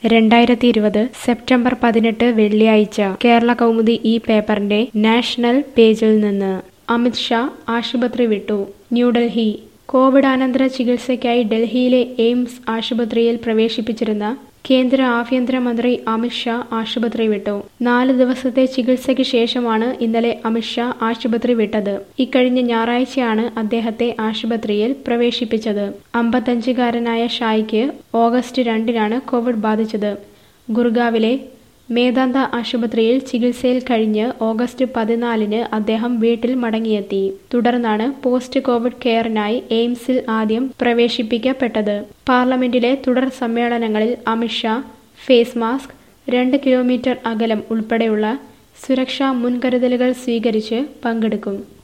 രണ്ടായിരത്തി ഇരുപത് സെപ്റ്റംബർ പതിനെട്ട് വെള്ളിയാഴ്ച കേരള കൗമുദി ഈ പേപ്പറിന്റെ നാഷണൽ പേജിൽ നിന്ന് അമിത് ഷാ ആശുപത്രി വിട്ടു ന്യൂഡൽഹി കോവിഡാനന്തര ചികിത്സയ്ക്കായി ഡൽഹിയിലെ എയിംസ് ആശുപത്രിയിൽ പ്രവേശിപ്പിച്ചിരുന്ന കേന്ദ്ര ആഭ്യന്തരമന്ത്രി അമിത് ഷാ ആശുപത്രി വിട്ടു നാല് ദിവസത്തെ ചികിത്സയ്ക്ക് ശേഷമാണ് ഇന്നലെ അമിത് ഷാ ആശുപത്രി വിട്ടത് ഇക്കഴിഞ്ഞ ഞായറാഴ്ചയാണ് അദ്ദേഹത്തെ ആശുപത്രിയിൽ പ്രവേശിപ്പിച്ചത് അമ്പത്തഞ്ചുകാരനായ ഷായ്ക്ക് ഓഗസ്റ്റ് രണ്ടിനാണ് കോവിഡ് ബാധിച്ചത് ഗുർഗാവിലെ മേദാന്ത ആശുപത്രിയിൽ ചികിത്സയിൽ കഴിഞ്ഞ് ഓഗസ്റ്റ് പതിനാലിന് അദ്ദേഹം വീട്ടിൽ മടങ്ങിയെത്തി തുടർന്നാണ് പോസ്റ്റ് കോവിഡ് കെയറിനായി എയിംസിൽ ആദ്യം പ്രവേശിപ്പിക്കപ്പെട്ടത് പാർലമെന്റിലെ തുടർ സമ്മേളനങ്ങളിൽ അമിത്ഷാ ഫേസ് മാസ്ക് രണ്ട് കിലോമീറ്റർ അകലം ഉൾപ്പെടെയുള്ള സുരക്ഷാ മുൻകരുതലുകൾ സ്വീകരിച്ച് പങ്കെടുക്കും